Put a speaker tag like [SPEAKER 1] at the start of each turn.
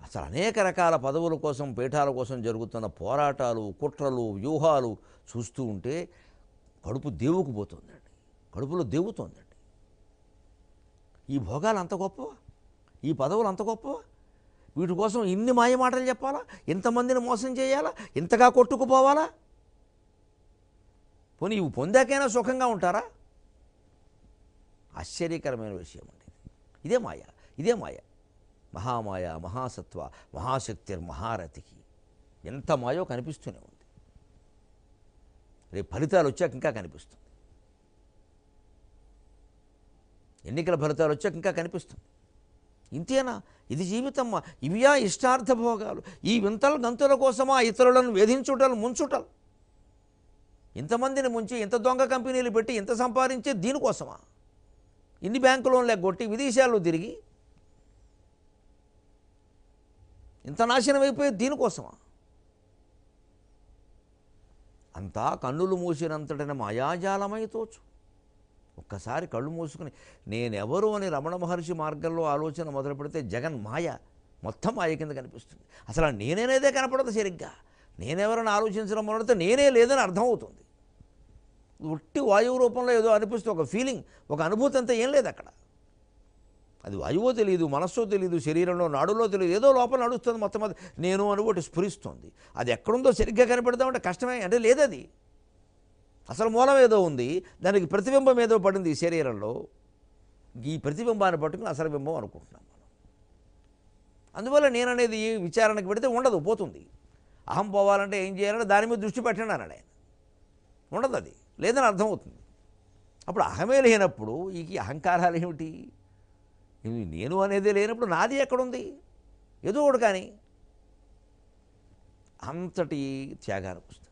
[SPEAKER 1] అసలు అనేక రకాల పదవుల కోసం పీఠాల కోసం జరుగుతున్న పోరాటాలు కుట్రలు వ్యూహాలు చూస్తూ ఉంటే కడుపు దేవుకుపోతుందండి కడుపులో దేవుతోందండి ఈ భోగాలు అంత గొప్పవా ఈ పదవులు అంత గొప్పవా వీటి కోసం ఇన్ని మాయ మాటలు చెప్పాలా ఇంతమందిని మోసం చేయాలా ఇంతగా కొట్టుకుపోవాలా పోనీ ఇవి పొందాకైనా సుఖంగా ఉంటారా ఆశ్చర్యకరమైన విషయం అండి ఇదే మాయ ఇదే మాయ మహామాయ మహాసత్వ మహాశక్తి మహారథికి ఎంత మాయో కనిపిస్తూనే ఉంది రేపు ఫలితాలు వచ్చాక ఇంకా కనిపిస్తుంది ఎన్నికల ఫలితాలు వచ్చాక ఇంకా కనిపిస్తుంది ఇంతేనా ఇది జీవితమ్మా ఇవియా ఇష్టార్థ భోగాలు ఈ వింతల గంతుల కోసమా ఇతరులను వేధించుటలు ముంచుటలు ఇంతమందిని ముంచి ఇంత దొంగ కంపెనీలు పెట్టి ఇంత సంపాదించే దీనికోసమా ఇన్ని బ్యాంకు లోన్లు ఎగ్గొట్టి విదేశాల్లో తిరిగి ఇంత నాశనం అయిపోయే దీనికోసమా అంతా కన్నులు మూసినంతటిన మాయాజాలమై తోచు ఒక్కసారి కళ్ళు మూసుకుని నేనెవరు అని రమణ మహర్షి మార్గంలో ఆలోచన మొదలు పెడితే జగన్ మాయ మొత్తం మాయ కింద కనిపిస్తుంది అసలు ఆ నేనేనేదే కనపడదు సరిగ్గా నేనెవరని ఆలోచించడం మొదలెడితే నేనే లేదని అర్థమవుతుంది ఉట్టి వాయువు రూపంలో ఏదో అనిపిస్తుంది ఒక ఫీలింగ్ ఒక అనుభూతి అంతా ఏం లేదు అక్కడ అది వాయువో తెలియదు మనస్సో తెలియదు శరీరంలో నాడులో తెలియదు ఏదో లోపల నడుస్తుంది మొత్తం అది నేను అని ఒకటి స్ఫురిస్తుంది అది ఎక్కడుందో సరిగ్గా కనిపెడదామంటే కష్టమే అంటే లేదది అసలు మూలం ఏదో ఉంది దానికి ప్రతిబింబం ఏదో పడింది ఈ శరీరంలో ఈ ప్రతిబింబాన్ని పట్టుకుని అసలు బింబం అనుకుంటున్నాం మనం అందువల్ల నేననేది విచారణకు పెడితే ఉండదు పోతుంది అహం పోవాలంటే ఏం చేయాలంటే దాని మీద దృష్టి పెట్టండి అన్నాడు ఆయన ఉండదు అది లేదని అర్థమవుతుంది అప్పుడు అహమే లేనప్పుడు ఈ అహంకారాలు ఏమిటి ఇవి నేను అనేది లేనప్పుడు నాది ఎక్కడుంది ఏదో ఒకటి కానీ అంతటి త్యాగానికి వస్తుంది